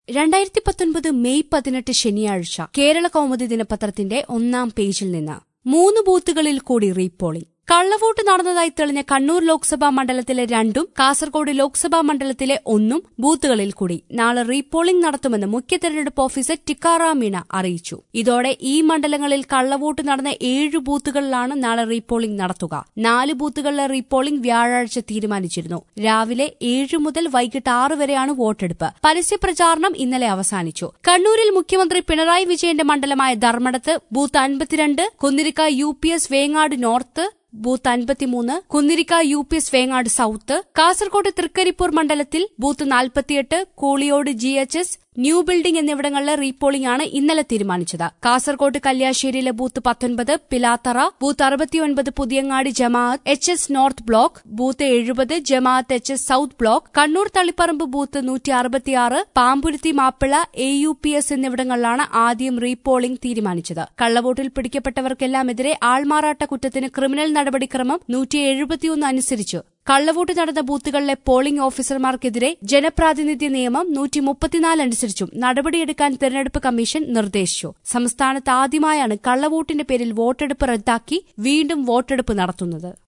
രണ്ടായിരത്തി പത്തൊൻപത് മെയ് പതിനെട്ട് ശനിയാഴ്ച കേരള കൗമുദി ദിനപത്രത്തിന്റെ ഒന്നാം പേജിൽ നിന്ന് മൂന്ന് ബൂത്തുകളിൽ കൂടി റീപോളിംഗ് കള്ളവോട്ട് നടന്നതായി തെളിഞ്ഞ കണ്ണൂർ ലോക്സഭാ മണ്ഡലത്തിലെ രണ്ടും കാസർഗോഡ് ലോക്സഭാ മണ്ഡലത്തിലെ ഒന്നും ബൂത്തുകളിൽ കൂടി നാളെ റീപോളിംഗ് നടത്തുമെന്ന് മുഖ്യ തെരഞ്ഞെടുപ്പ് ഓഫീസർ ടിക്കാറാം മീണ അറിയിച്ചു ഇതോടെ ഈ മണ്ഡലങ്ങളിൽ കള്ളവോട്ട് നടന്ന ഏഴ് ബൂത്തുകളിലാണ് നാളെ റീപോളിംഗ് നടത്തുക നാല് ബൂത്തുകളിലെ റീപോളിംഗ് വ്യാഴാഴ്ച തീരുമാനിച്ചിരുന്നു രാവിലെ ഏഴ് മുതൽ വൈകിട്ട് ആറ് വരെയാണ് വോട്ടെടുപ്പ് പരസ്യപ്രചാരണം ഇന്നലെ അവസാനിച്ചു കണ്ണൂരിൽ മുഖ്യമന്ത്രി പിണറായി വിജയന്റെ മണ്ഡലമായ ധർമ്മടത്ത് ബൂത്ത് അൻപത്തിരണ്ട് Kunnirikka U P S Vengad north booth അൻപത്തിമൂന്ന് Kunnirikka U P S Vengad south Kasaragod Trikaripur മണ്ഡലത്തിൽ ബൂത്ത് നാൽപ്പത്തിയെട്ട് Koliyode G H S new building എന്നിവിടങ്ങളിലെ റീപോളിംഗ് ആണ് ഇന്നലെ തീരുമാനിച്ചത് കാസർകോട്ട് കല്യാശ്ശേരിയിലെ ബൂത്ത് പത്തൊൻപത് പിലാത്തറ ബൂത്ത് അറുപത്തിയൊൻപത് Puthiyangadi Jamaath H S north block booth എഴുപത് Jamaath H S south block Kannur Taliparamba booth നൂറ്റി അറുപത്തിയാറ് Pamburuthi Mappila A U P S എന്നിവിടങ്ങളിലാണ് ആദ്യം റീപോളിംഗ് തീരുമാനിച്ചത് കള്ളവോട്ടിൽ പിടിക്കപ്പെട്ടവർക്കെല്ലാമെതിരെ ആൾമാറാട്ട കുറ്റത്തിന് ക്രിമിനൽ നടപടിക്രമം നൂറ്റി എഴുപത്തിയൊന്ന് അനുസരിച്ചു കള്ളവോട്ട് നടന്ന ബൂത്തുകളിലെ പോളിംഗ് ഓഫീസർമാർക്കെതിരെ ജനപ്രാതിനിധ്യ നിയമം നൂറ്റി മുപ്പത്തിനാല് അനുസരിച്ചും നടപടിയെടുക്കാൻ തെരഞ്ഞെടുപ്പ് കമ്മീഷൻ നിർദ്ദേശിച്ചു സംസ്ഥാനത്ത് ആദ്യമായാണ് കള്ളവോട്ടിന്റെ പേരിൽ വോട്ടെടുപ്പ് റദ്ദാക്കി വീണ്ടും വോട്ടെടുപ്പ് നടത്തുന്നത്